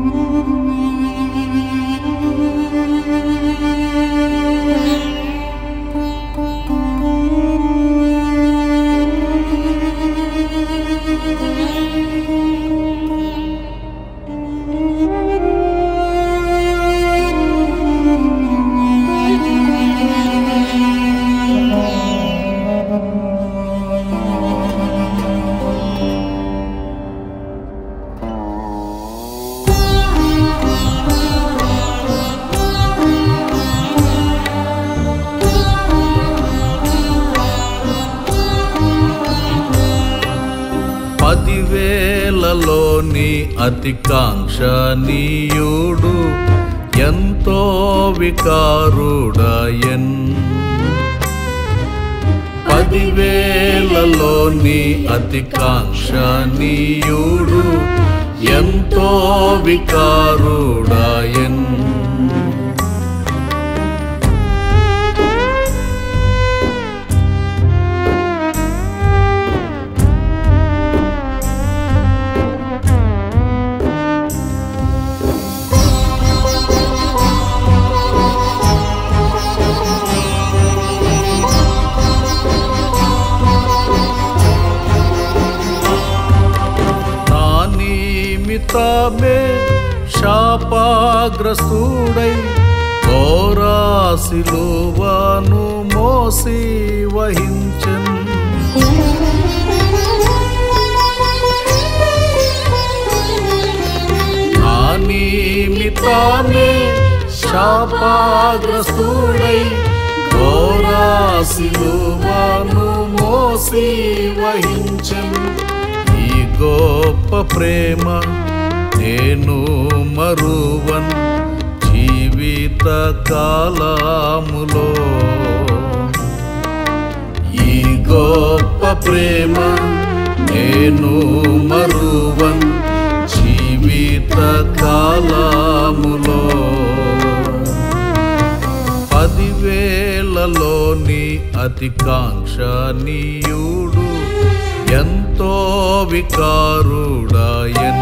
పదివేలలోని అతి కాంక్షణీయుడు ఎంతో వికారుడయన్ పదివేలలోని అతి కాంక్షణీయుడు ఎంతో వికారుడయన్ నా నిమిత్తమే శాపాగ్రస్తుడై ఘోరాశిలువను మోసి వహించన్ నా నిమిత్తమే శాపాగ్రస్తుడై ఘోరాశిలువను మోసి వహించన్ ఈ గొప్ప ప్రేమ నేను మరువన్ జీవిత కాలములో ఈ గొప్ప ప్రేమ నేను మరువన్ జీవిత కాలములో పదివేలలోని అతి కాంక్షణీయుడు ఎంతో వికారుడయన్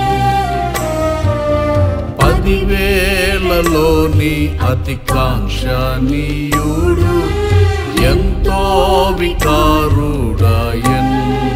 పదివేలలోని అతి కాంక్షణీయుడు ఎంతో వికారుడయన్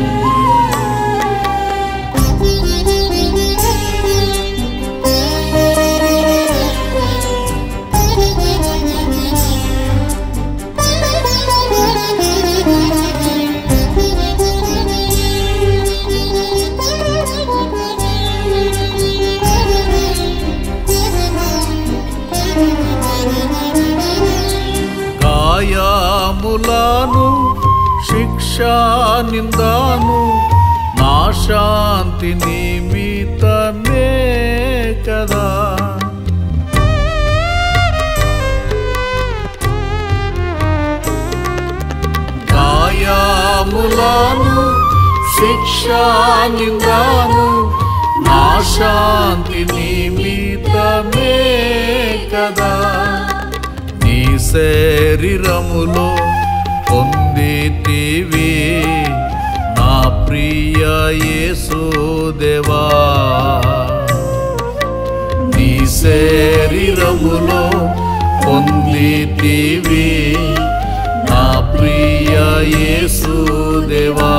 గాయములను శిక్షా నిందాను నా శాంతి నిమిత్తమే కదా గాయములను శిక్షా నిందాను నా శాంతి నిమిత్తమే కదా నీ శరీరములో పొందితివి నా ప్రియ యేసుదేవా నీ శరీరములో పొందితివి నా ప్రియ యేసుదేవా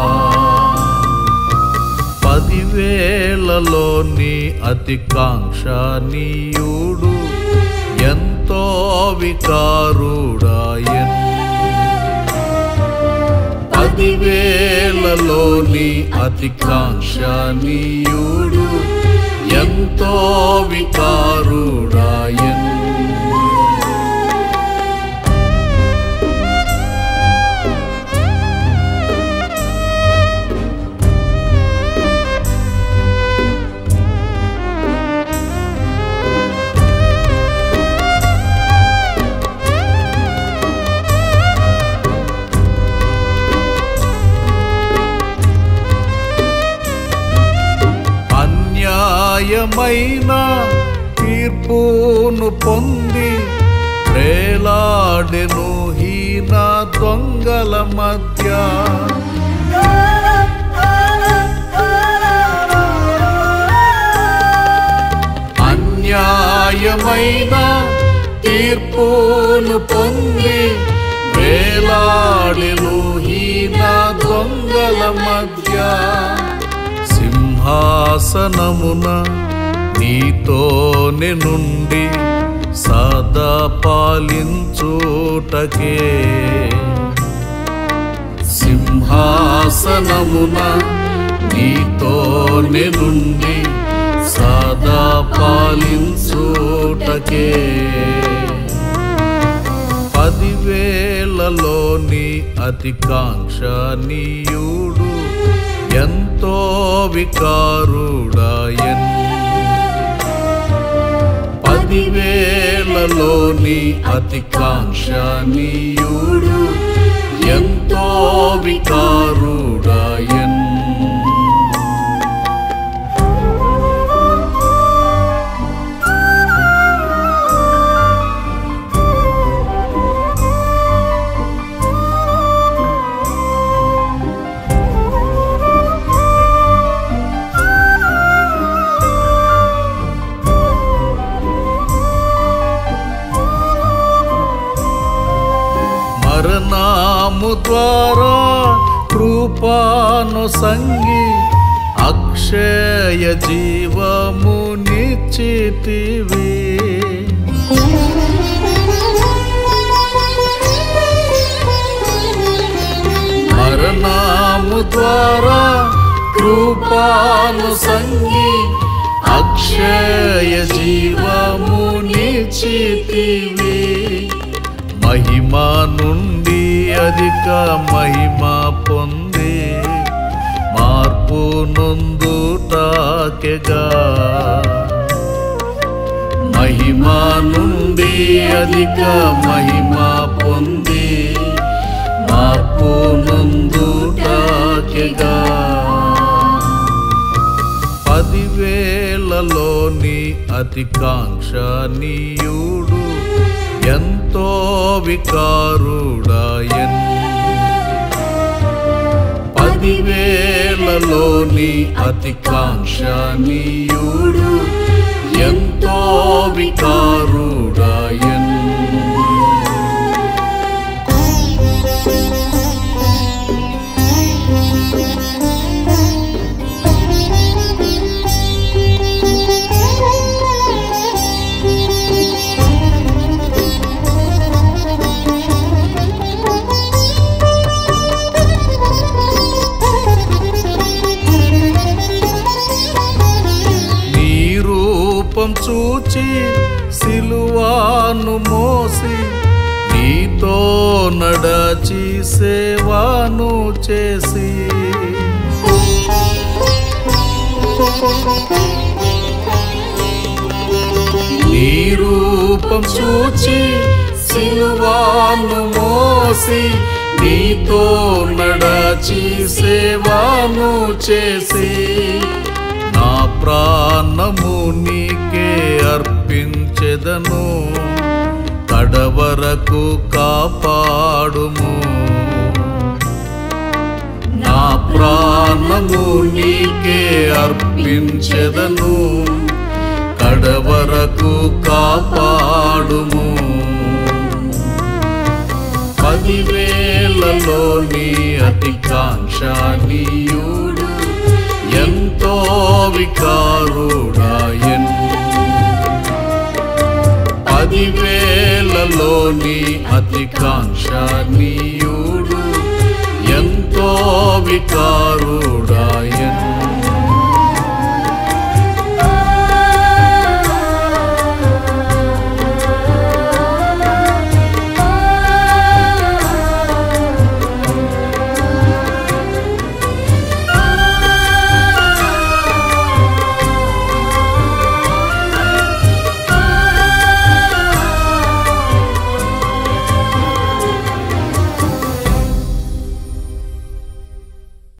పదివేలలోని అతి కాంక్షణీయుడు ఎంతో వికారుడాయన్ పదివేలలోని అతి కాంక్షణీయుడు ఎంతో వికారుడాయన్ అన్యాయమైన తీర్పును పొంది వేలాడెను హీన దొంగల మధ్య న్యాయమైన తీర్పును పొంది వేలాడిలు హీన దొంగల మధ్య సింహాసనమున నీతోనే నుండి సదా పాలించుటకే సింహాసనమున నీతోనే నుండి సదా పాలించుటకే పదివేలలోని అతి కాంక్షణీయుడు ఎంతో వికారుడాయన్ పదివేలలోని అతి కాంక్షణీయుడు ఎంతో వికారుడాయన్ మరణము ద్వారా కృపాను సంగి అక్షయ జీవము నిశ్చితివి మరణము ద్వారా కృపాను సంగి అక్షయ జీవము నిశ్చితివి మహిమ నుండి అధిక మహిమ పొంది మార్పు నొందుటాకెగా మహిమ నుండి అధిక మహిమ పొంది మార్పు నొందుటాకెగా పదివేలలోని అతి కాంక్షణీయుడు ఎంతో వికారుడాయన్ పదివేలలోని అతి కాంక్షణీయుడు ఎంతో వికారుడాయన్ నీ రూపం చూచి సిలువాను మోసి నీతో నడచి సేవాను చేసి నీ రూపం చూచి సిలువాను మోసి నీతో నడచి సేవాను చేసి నా ప్రాణము నీకే అర్పించెదను కడవరకు కాపాడుము నా ప్రాణము నీకే అర్పించెదను కడవరకు కాపాడుము పదివేలలోని అతి కాంక్షణీయుడు ఎంతో వికారుడాయన్ పదివేలలోని అతి కాంక్షణీయుడు ఎంతో వికారుడాయన్